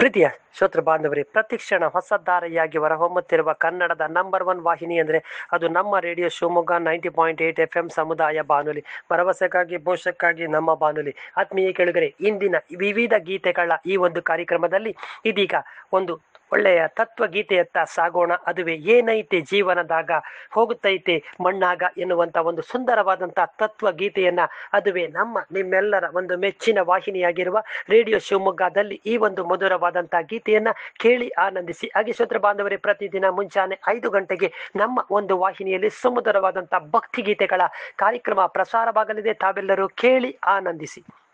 ಪ್ರೀತಿಯ ಶ್ರೋತೃ ಬಾಂಧವರೇ ಪ್ರತಿಕ್ಷಣ ಹೊಸದಾರಿಯಾಗಿ ಹೊರಹೊಮ್ಮುತ್ತಿರುವ ಕನ್ನಡದ ನಂಬರ್ ಒನ್ ವಾಹಿನಿ ಅಂದರೆ ಅದು ನಮ್ಮ radio Shivamogga ninety point eight F M ಸಮುದಾಯ ಬಾನುಲಿ ಭರವಸೆಗಾಗಿ ಭವಿಷ್ಯಕ್ಕಾಗಿ ನಮ್ಮ ಬಾನುಲಿ ಆತ್ಮೀಯ ಕೆಳಗರೆ ಇಂದಿನ ವಿವಿಧ ಗೀತೆಗಳ ಈ ಒಂದು ಕಾರ್ಯಕ್ರಮದಲ್ಲಿ ಇದೀಗ ಒಂದು ಒಳ್ಳೆಯ ತತ್ವಗೀತೆಯತ್ತ ಸಾಗೋಣ ಅದುವೇ ಏನೈತೆ ಜೀವನದಾಗ ಹೋಗುತ್ತೈತೆ ಮಣ್ಣಾಗ ಎನ್ನುವಂಥ ಒಂದು ಸುಂದರವಾದಂಥ ತತ್ವಗೀತೆಯನ್ನ ಅದುವೇ ನಮ್ಮ ನಿಮ್ಮೆಲ್ಲರ ಒಂದು ಮೆಚ್ಚಿನ ವಾಹಿನಿಯಾಗಿರುವ ರೇಡಿಯೋ ಶಿವಮೊಗ್ಗದಲ್ಲಿ ಈ ಒಂದು ಮಧುರವಾದಂಥ ಗೀತೆಯನ್ನ ಕೇಳಿ ಆನಂದಿಸಿ ಹಾಗೆ ಶ್ರೋತೃ ಬಾಂಧವರೇ ಪ್ರತಿದಿನ ಮುಂಜಾನೆ ಐದು ಗಂಟೆಗೆ ನಮ್ಮ ಒಂದು ವಾಹಿನಿಯಲ್ಲಿ ಸುಮಧುರವಾದಂಥ ಭಕ್ತಿ ಗೀತೆಗಳ ಕಾರ್ಯಕ್ರಮ ಪ್ರಸಾರವಾಗಲಿದೆ ತಾವೆಲ್ಲರೂ ಕೇಳಿ ಆನಂದಿಸಿ